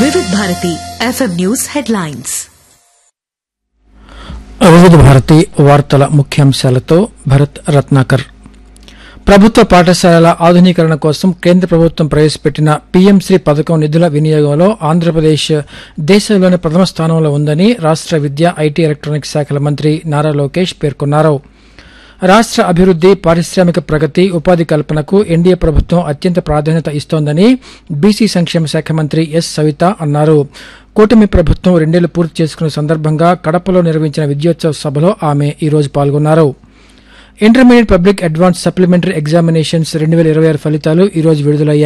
వివిధ Bharati FM news headlines వివిధ భారతి వార్తల ముఖ్యాంశాలతో భరత్ రత్నాకర్ ప్రభుత్వ పాఠశాలల ఆధునీకరణ కోసం కేంద్ర ప్రభుత్వం ప్రవేశపెట్టిన పీఎంశ్రీ పథకం నిధుల వినియోగంలో ఆంధ్రప్రదేశ్ దేశంలోని ప్రథమ స్థానంలో ఉందని రాష్ట విద్యా ఐటీ ఎలక్ట్రానిక్స్ శాఖల మంత్రి నారా లోకేష్ పేర్కొన్నారు రాష్ట అభివృద్ది పారిశ్రామిక ప్రగతి ఉపాధి కల్పనకు ఎన్డీఏ ప్రభుత్వం అత్యంత ప్రాధాన్యత ఇస్తోందని బీసీ సంక్షేమ శాఖ మంత్రి ఎస్ సవిత అన్నారు కూటమి ప్రభుత్వం రెండేళ్లు పూర్తి చేసుకున్న సందర్భంగా కడపలో నిర్వహించిన విద్యోత్సవ సభలో ఆమె ఈ రోజు పాల్గొన్నారు intermediate public advance supplementary examinations రెండు వేల ఇరవై ఆరు ఫలితాలు ఈ రోజు విడుదలయ్యాయి